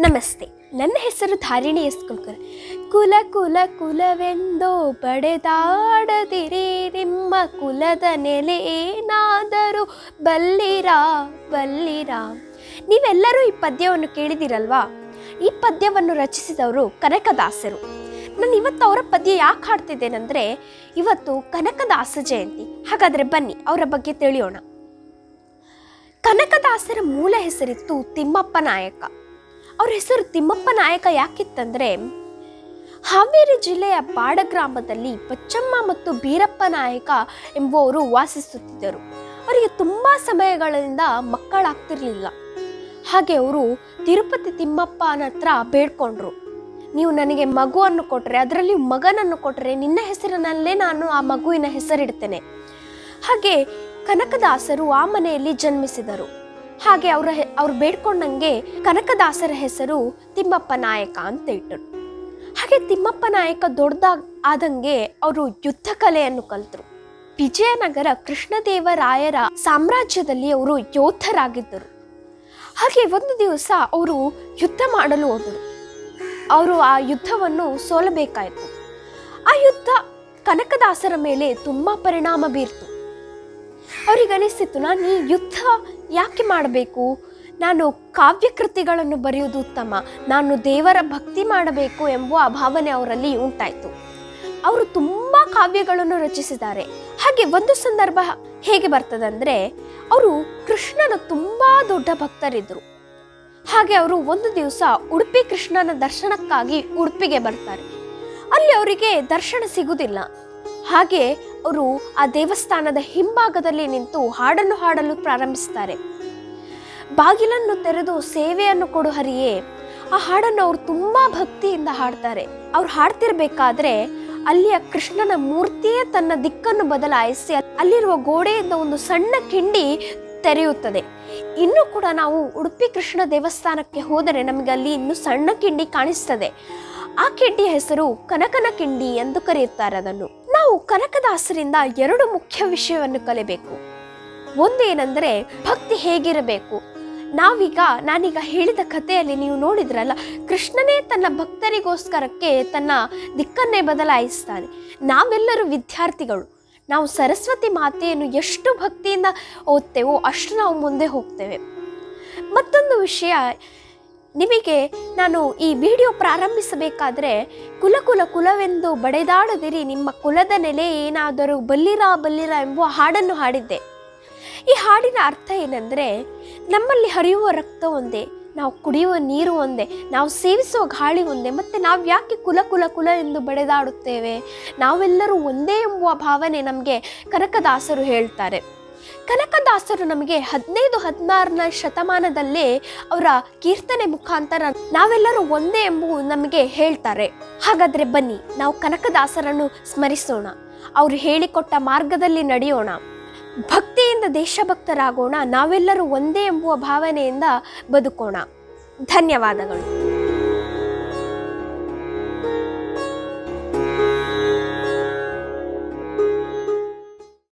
ನಮಸ್ತೆ ನನ್ನ ಹೆಸರು ಧಾರಿಣಿ ಎಸ್ ಕುಲ್ಕರ್ ಕುಲ ಕುಲ ಕುಲವೆಂದೋ ಪಡೆದಾಡದಿರಿ ನಿಮ್ಮ ಕುಲದ ನೆಲೆ ಏನಾದರೂ ಬಲ್ಲಿರಾ ಬಲ್ಲಿರಾ ನೀವೆಲ್ಲರೂ ಈ ಪದ್ಯವನ್ನು ಕೇಳಿದಿರಲ್ವಾ ಈ ಪದ್ಯವನ್ನು ರಚಿಸಿದವರು ಕನಕದಾಸರು ನಾನು ಇವತ್ತು ಅವರ ಪದ್ಯ ಯಾಕೆ ಹಾಡ್ತಿದ್ದೇನೆಂದರೆ ಇವತ್ತು ಕನಕದಾಸ ಜಯಂತಿ ಹಾಗಾದರೆ ಬನ್ನಿ ಅವರ ಬಗ್ಗೆ ತಿಳಿಯೋಣ ಕನಕದಾಸರ ಮೂಲ ಹೆಸರಿತ್ತು ತಿಮ್ಮಪ್ಪ ನಾಯಕ ಅವ್ರ ಹೆಸರು ತಿಮ್ಮಪ್ಪ ನಾಯಕ ಯಾಕಿತ್ತಂದ್ರೆ ಹಾವೇರಿ ಜಿಲ್ಲೆಯ ಬಾಡ ಗ್ರಾಮದಲ್ಲಿ ಬಚ್ಚಮ್ಮ ಮತ್ತು ಬೀರಪ್ಪ ನಾಯಕ ಎಂಬುವರು ವಾಸಿಸುತ್ತಿದ್ದರು ಅವರಿಗೆ ತುಂಬ ಸಮಯಗಳಿಂದ ಮಕ್ಕಳಾಗ್ತಿರ್ಲಿಲ್ಲ ಹಾಗೆ ಅವರು ತಿರುಪತಿ ತಿಮ್ಮಪ್ಪನ ಹತ್ರ ಬೇಡ್ಕೊಂಡ್ರು ನೀವು ನನಗೆ ಮಗುವನ್ನು ಕೊಟ್ಟರೆ ಅದರಲ್ಲಿ ಮಗನನ್ನು ಕೊಟ್ಟರೆ ನಿನ್ನ ಹೆಸರಿನಲ್ಲೇ ನಾನು ಆ ಮಗುವಿನ ಹೆಸರಿಡ್ತೇನೆ ಹಾಗೆ ಕನಕದಾಸರು ಆ ಮನೆಯಲ್ಲಿ ಜನ್ಮಿಸಿದರು ಹಾಗೆ ಅವರ ಅವ್ರು ಬೇಡ್ಕೊಂಡಂಗೆ ಕನಕದಾಸರ ಹೆಸರು ತಿಮ್ಮಪ್ಪ ನಾಯಕ ಅಂತ ಇಟ್ಟರು ಹಾಗೆ ತಿಮ್ಮಪ್ಪ ನಾಯಕ ದೊಡ್ಡದಾಗ ಆದಂಗೆ ಅವರು ಯುದ್ಧ ಕಲೆಯನ್ನು ಕಲಿತರು ವಿಜಯನಗರ ಕೃಷ್ಣದೇವರಾಯರ ಸಾಮ್ರಾಜ್ಯದಲ್ಲಿ ಅವರು ಯೋಧರಾಗಿದ್ದರು ಹಾಗೆ ಒಂದು ದಿವಸ ಅವರು ಯುದ್ಧ ಮಾಡಲು ಹೋದರು ಅವರು ಆ ಯುದ್ಧವನ್ನು ಸೋಲಬೇಕಾಯಿತು ಆ ಯುದ್ಧ ಕನಕದಾಸರ ಮೇಲೆ ತುಂಬ ಪರಿಣಾಮ ಬೀರ್ತು ಅವ್ರಿಗೆ ಅನಿಸ್ತಿತ್ತು ನಾನು ಈ ಯುದ್ಧ ಯಾಕೆ ಮಾಡಬೇಕು ನಾನು ಕಾವ್ಯಕೃತಿಗಳನ್ನು ಬರೆಯುವುದು ಉತ್ತಮ ನಾನು ದೇವರ ಭಕ್ತಿ ಮಾಡಬೇಕು ಎಂಬ ಭಾವನೆ ಅವರಲ್ಲಿ ಉಂಟಾಯಿತು ಅವರು ತುಂಬ ಕಾವ್ಯಗಳನ್ನು ರಚಿಸಿದ್ದಾರೆ ಹಾಗೆ ಒಂದು ಸಂದರ್ಭ ಹೇಗೆ ಬರ್ತದಂದ್ರೆ ಅವರು ಕೃಷ್ಣನ ತುಂಬ ದೊಡ್ಡ ಭಕ್ತರಿದ್ದರು ಹಾಗೆ ಅವರು ಒಂದು ದಿವಸ ಉಡುಪಿ ಕೃಷ್ಣನ ದರ್ಶನಕ್ಕಾಗಿ ಉಡುಪಿಗೆ ಬರ್ತಾರೆ ಅಲ್ಲಿ ಅವರಿಗೆ ದರ್ಶನ ಸಿಗುವುದಿಲ್ಲ ಹಾಗೆ ಅವರು ಆ ದೇವಸ್ಥಾನದ ಹಿಂಭಾಗದಲ್ಲಿ ನಿಂತು ಹಾಡನ್ನು ಹಾಡಲು ಪ್ರಾರಂಭಿಸ್ತಾರೆ ಬಾಗಿಲನ್ನು ತೆರೆದು ಸೇವೆಯನ್ನು ಕೊಡು ಹರಿಯೇ ಆ ಹಾಡನ್ನು ಅವರು ತುಂಬಾ ಭಕ್ತಿಯಿಂದ ಹಾಡ್ತಾರೆ ಅವ್ರು ಹಾಡ್ತಿರ್ಬೇಕಾದ್ರೆ ಅಲ್ಲಿಯ ಕೃಷ್ಣನ ಮೂರ್ತಿಯೇ ತನ್ನ ದಿಕ್ಕನ್ನು ಬದಲಾಯಿಸಿ ಅಲ್ಲಿರುವ ಗೋಡೆಯಿಂದ ಒಂದು ಸಣ್ಣ ಕಿಂಡಿ ತೆರೆಯುತ್ತದೆ ಇನ್ನು ಕೂಡ ನಾವು ಉಡುಪಿ ಕೃಷ್ಣ ದೇವಸ್ಥಾನಕ್ಕೆ ಹೋದರೆ ನಮಗೆ ಅಲ್ಲಿ ಇನ್ನು ಸಣ್ಣ ಕಿಂಡಿ ಕಾಣಿಸ್ತದೆ ಆ ಕಿಂಡಿಯ ಹೆಸರು ಕನಕನ ಕಿಂಡಿ ಎಂದು ಕರೆಯುತ್ತಾರೆ ಅದನ್ನು ನಾವು ಕನಕದಾಸರಿಂದ ಎರಡು ಮುಖ್ಯ ವಿಷಯವನ್ನು ಕಲಿಬೇಕು ಒಂದೇನೆಂದರೆ ಭಕ್ತಿ ಹೇಗಿರಬೇಕು ನಾವೀಗ ನಾನೀಗ ಹೇಳಿದ ಕಥೆಯಲ್ಲಿ ನೀವು ನೋಡಿದ್ರಲ್ಲ ಕೃಷ್ಣನೇ ತನ್ನ ಭಕ್ತರಿಗೋಸ್ಕರಕ್ಕೆ ತನ್ನ ದಿಕ್ಕನ್ನೇ ಬದಲಾಯಿಸ್ತಾನೆ ನಾವೆಲ್ಲರೂ ವಿದ್ಯಾರ್ಥಿಗಳು ನಾವು ಸರಸ್ವತಿ ಮಾತೆಯನ್ನು ಎಷ್ಟು ಭಕ್ತಿಯಿಂದ ಓದ್ತೇವೋ ಅಷ್ಟು ನಾವು ಮುಂದೆ ಹೋಗ್ತೇವೆ ಮತ್ತೊಂದು ವಿಷಯ ನಿಮಗೆ ನಾನು ಈ ವಿಡಿಯೋ ಪ್ರಾರಂಭಿಸಬೇಕಾದ್ರೆ ಕುಲ ಕುಲ ಕುಲವೆಂದು ಬಡೆದಾಡದಿರಿ ನಿಮ್ಮ ಕುಲದ ನೆಲೆ ಏನಾದರೂ ಬಲ್ಲಿರ ಬಲ್ಲಿರ ಎಂಬುವ ಹಾಡನ್ನು ಹಾಡಿದ್ದೆ ಈ ಹಾಡಿನ ಅರ್ಥ ಏನೆಂದರೆ ನಮ್ಮಲ್ಲಿ ಹರಿಯುವ ರಕ್ತ ಒಂದೇ ನಾವು ಕುಡಿಯುವ ನೀರು ಒಂದೇ ನಾವು ಸೇವಿಸುವ ಗಾಳಿ ಒಂದೇ ಮತ್ತು ನಾವು ಯಾಕೆ ಕುಲ ಕುಲ ಕುಲ ಎಂದು ಬಡೆದಾಡುತ್ತೇವೆ ನಾವೆಲ್ಲರೂ ಒಂದೇ ಎಂಬುವ ಭಾವನೆ ನಮಗೆ ಕನಕದಾಸರು ಹೇಳ್ತಾರೆ ಕನಕದಾಸರು ನಮಗೆ ಹದಿನೈದು ಹದಿನಾರನೇ ಶತಮಾನದಲ್ಲೇ ಅವರ ಕೀರ್ತನೆ ಮುಖಾಂತರ ನಾವೆಲ್ಲರೂ ಒಂದೇ ಎಂಬುದು ನಮಗೆ ಹೇಳ್ತಾರೆ ಹಾಗಾದರೆ ಬನ್ನಿ ನಾವು ಕನಕದಾಸರನ್ನು ಸ್ಮರಿಸೋಣ ಅವರು ಹೇಳಿಕೊಟ್ಟ ಮಾರ್ಗದಲ್ಲಿ ನಡೆಯೋಣ ಭಕ್ತಿಯಿಂದ ದೇಶಭಕ್ತರಾಗೋಣ ನಾವೆಲ್ಲರೂ ಒಂದೇ ಎಂಬುವ ಭಾವನೆಯಿಂದ ಬದುಕೋಣ ಧನ್ಯವಾದಗಳು